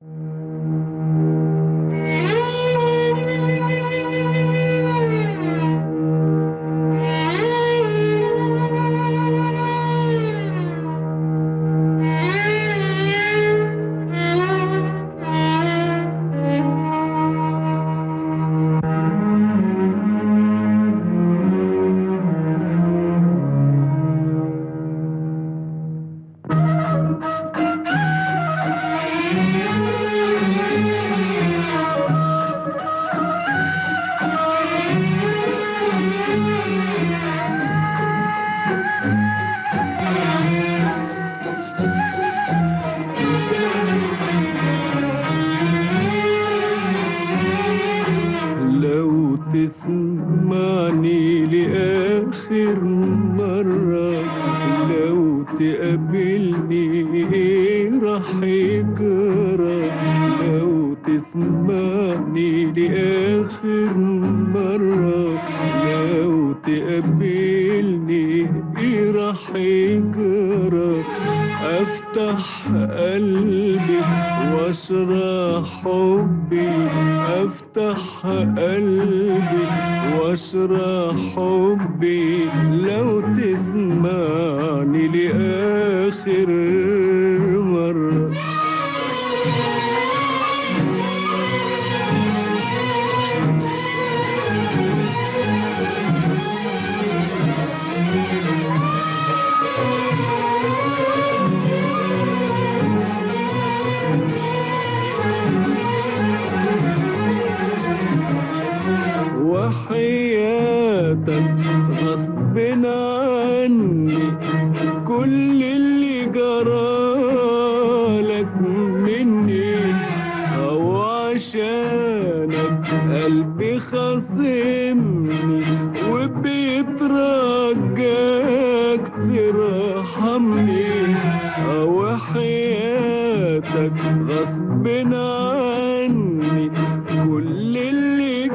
لو تسمعني لآخر مرة لو تقابلني ايه راح يجرى لو تسمعني لآخر مرة لو تقابلني ايه راح يجرى افتح قلبي واشرح حبي افتح قلبي واشرح حبي لو تسمعني لاخر مره وحياتك غصب عني كل اللي جرالك مني او عشانك قلبي خاصمني وبيترجاك ترحمني او حياتك غصب عني كل اللي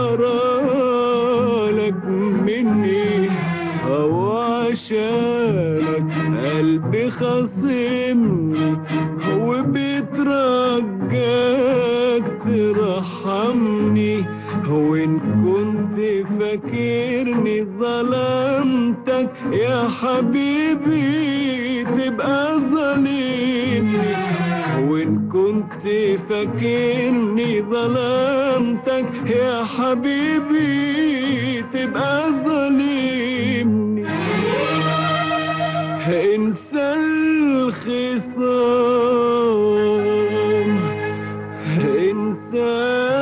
جرالك مني او عشانك قلبي خاصمني وبيترجاك ترحمني وان كنت فاكرني ظلمتك يا حبيبي تبقى ظالمني وان كنت فاكرني ظلمتك يا حبيبي تبقى ظالمني انسى الخصام انسى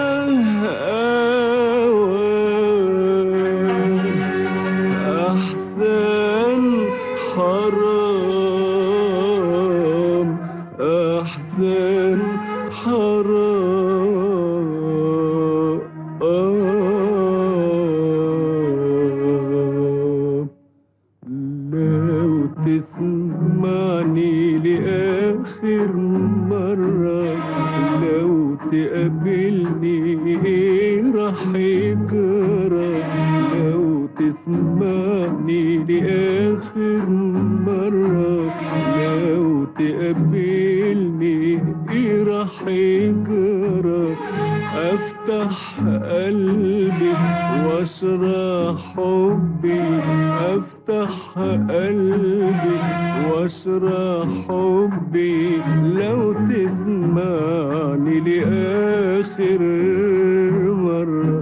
احسن حرام احسن حرام لو تسمعني لآخر مرة لو تقابلني ايه راح يجرى لو تسمعني لآخر مرة لو تقابلني ايه راح يجرى افتح قلبي واشرح حبي افتح قلبي واشرح حبي لو تسمعني لاخر مره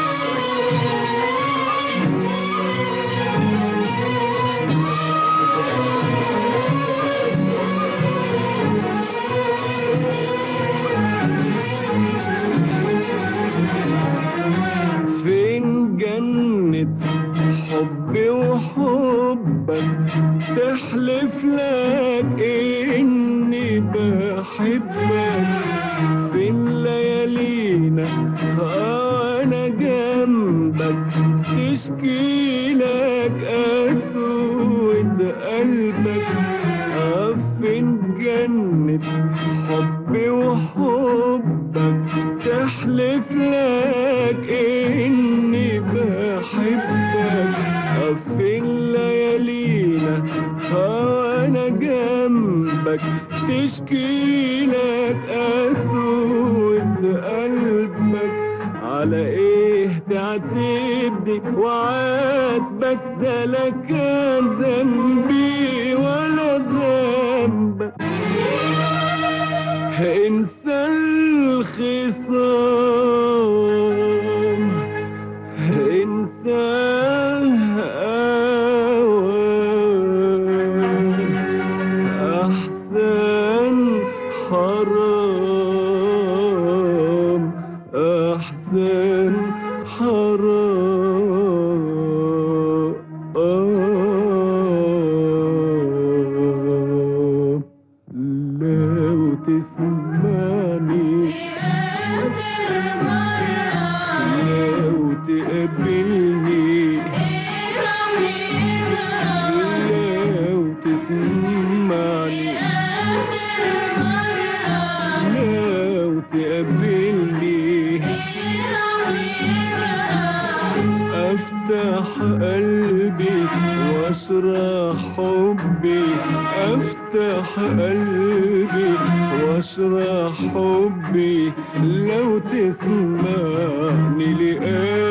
فين جنة حبي وحبك تحلف لك اني بحبك فين ليالينا انا جنبك تشكي لك اسود قلبك آه فين جنة حبي وحبك تحلف لك اني بحبك فين ليالينا وانا جنبك ذنبك تشكي لك قسوة قلبك على ايه تعاتبني وعاتبك ده لا كان ذنبي ولا ذنبك انسى الخصام انسى احسن حرام احسن حرام لو تسمعني لو تقابلني لو تسمعني لو تقابلني افتح قلبي واشرح حبي افتح قلبي واشرح حبي لو تسمعني لقلبي